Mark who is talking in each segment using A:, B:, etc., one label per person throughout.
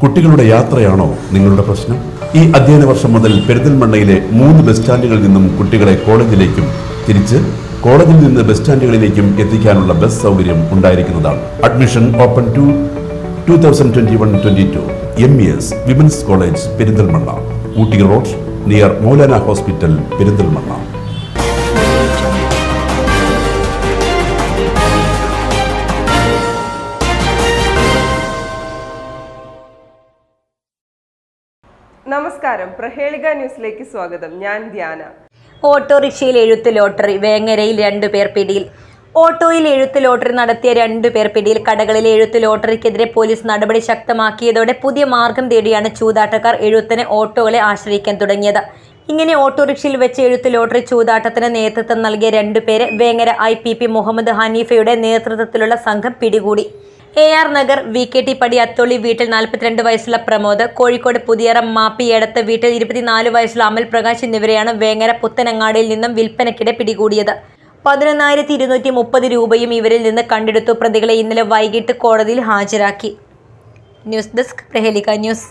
A: കുട്ടികളുടെ യാത്രയാണോ നിങ്ങളുടെ പ്രശ്നം ഈ അധ്യയന വർഷം മുതൽ പെരിന്തൽമണ്ണയിലെ മൂന്ന് ബസ് സ്റ്റാൻഡുകളിൽ നിന്നും കുട്ടികളെ കോളേജിലേക്കും തിരിച്ച് കോളേജിൽ നിന്ന് ബസ് സ്റ്റാൻഡുകളിലേക്കും എത്തിക്കാനുള്ള ബസ് സൗകര്യം ഉണ്ടായിരിക്കുന്നതാണ് admission open to two thousand twenty one twenty two M E S women's college Perinthalmanna Ooty road near Maulana hospital Perinthalmanna
B: നമസ്കാരം പ്രഹേളിക ന്യൂസിലേക്ക് സ്വാഗതം ഞാൻ ധ്യാന
C: ഓട്ടോറിക്ഷയിൽ എഴുത്ത് ലോട്ടറി വേങ്ങരയിൽ രണ്ടുപേർ പിടിയിൽ ഓട്ടോയിൽ എഴുത്ത് ലോട്ടറി നടത്തിയ രണ്ടുപേർ പിടിയിൽ കടകളിലെ എഴുത്ത് ലോട്ടറിക്കെതിരെ പോലീസ് നടപടി ശക്തമാക്കിയതോടെ പുതിയ മാർഗം തേടിയാണ് ചൂതാട്ടക്കാർ എഴുത്തിന് ഓട്ടോകളെ ആശ്രയിക്കാൻ തുടങ്ങിയത് ഇങ്ങനെ ഓട്ടോറിക്ഷയിൽ വെച്ച് എഴുത്ത് ലോട്ടറി ചൂതാട്ടത്തിന് നേതൃത്വം നൽകിയ രണ്ടുപേരെ Vengara I P P Muhammad ഹനീഫയുടെ നേതൃത്വത്തിലുള്ള സംഘം പിടികൂടി A R Nagar V K T പടി അത്തോളി വീട്ടിൽ നാൽപ്പത്തിരണ്ട് വയസ്സുള്ള പ്രമോദ് കോഴിക്കോട് പുതിയറ മാപ്പി എടത്ത് വീട്ടിൽ ഇരുപത്തിനാല് വയസ്സുള്ള അമൽ പ്രകാശ് എന്നിവരെയാണ് വേങ്ങര പുത്തനങ്ങാടിയിൽ നിന്നും വിൽപ്പനയ്ക്കിടെ പിടികൂടിയത് പതിനൊന്നായിരത്തി ഇരുന്നൂറ്റി മുപ്പത് രൂപയും ഇവരിൽ നിന്ന് കണ്ടെടുത്തു പ്രതികളെ ഇന്നലെ വൈകിട്ട് കോടതിയിൽ ഹാജരാക്കി ന്യൂസ് ഡെസ്ക് പ്രഹേലിക ന്യൂസ്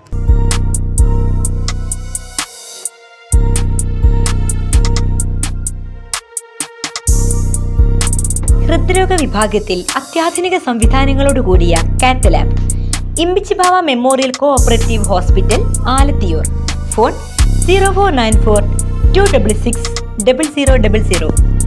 C: ഹൃദ്രോഗ വിഭാഗത്തിൽ അത്യാധുനിക സംവിധാനങ്ങളോടുകൂടിയ cath lab Imbichibava memorial cooperative hospital Alathiyur phone zero four nine four two double six double zero double zero